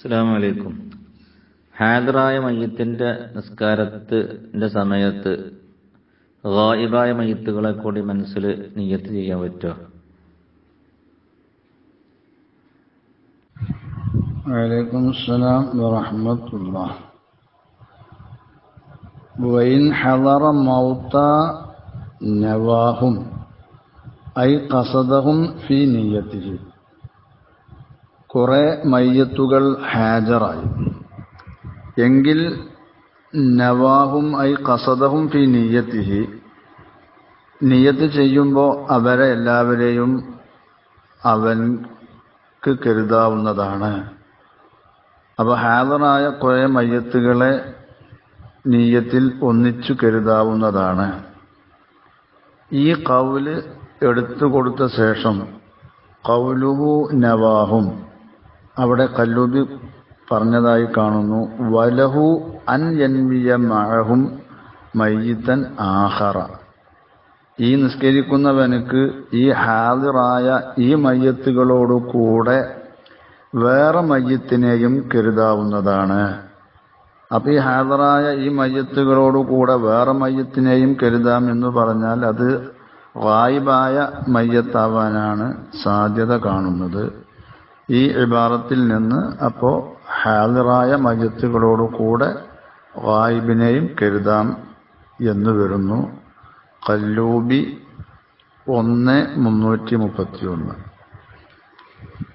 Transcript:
അസ്സാം വലൈക്കും ഹാദറായ മയ്യത്തിന്റെ നിസ്കാരത്തിന്റെ സമയത്ത് ഗായിബായ മയ്യത്തുകളെ കൂടി മനസ്സിൽ നിയ്യത്ത് ചെയ്യാൻ പറ്റുമോ وعليكم السلام ورحمة الله وإن حضر موتى نواهم أي قصدهم في نيته കുറെ മയ്യത്തുകൾ ഹാജറായി എങ്കിൽ നവാഹും ഐ കസദഹും ഫി നീയത്തിഹി നിയത്ത് ചെയ്യുമ്പോൾ അവരെ എല്ലാവരെയും അവൻക്ക് കരുതാവുന്നതാണ് അപ്പോൾ ഹാദറായ കുറേ മയ്യത്തുകളെ നീയത്തിൽ ഒന്നിച്ചു കരുതാവുന്നതാണ് ഈ കൗല് എടുത്തു കൊടുത്ത ശേഷം കൗലുഹു നവാഹും അവിടെ കല്ലൂബി പറഞ്ഞതായി കാണുന്നു വലഹു അൻ ജന്മിയ മഴഹും മയ്യത്തൻ ആഹറ ഈ നിസ്കരിക്കുന്നവനുക്ക് ഈ ഹാദിറായ ഈ മയ്യത്തുകളോട് കൂടെ വേറെ മയ്യത്തിനെയും കരുതാവുന്നതാണ് അപ്പം ഈ ഹാദറായ ഈ മയ്യത്തുകളോട് കൂടെ വേറെ മയ്യത്തിനെയും കരുതാം എന്ന് പറഞ്ഞാൽ അത് വായിബായ മയ്യത്താവാനാണ് സാധ്യത കാണുന്നത് ഈ ഇബാറത്തിൽ നിന്ന് അപ്പോൾ ഹാദിറായ മയ്യത്തുകളോട് കൂടെ വായിബിനെയും കരുതാം എന്ന് വരുന്നു കല്ലൂബി ഒന്ന് മുന്നൂറ്റി മുപ്പത്തി ഒന്ന്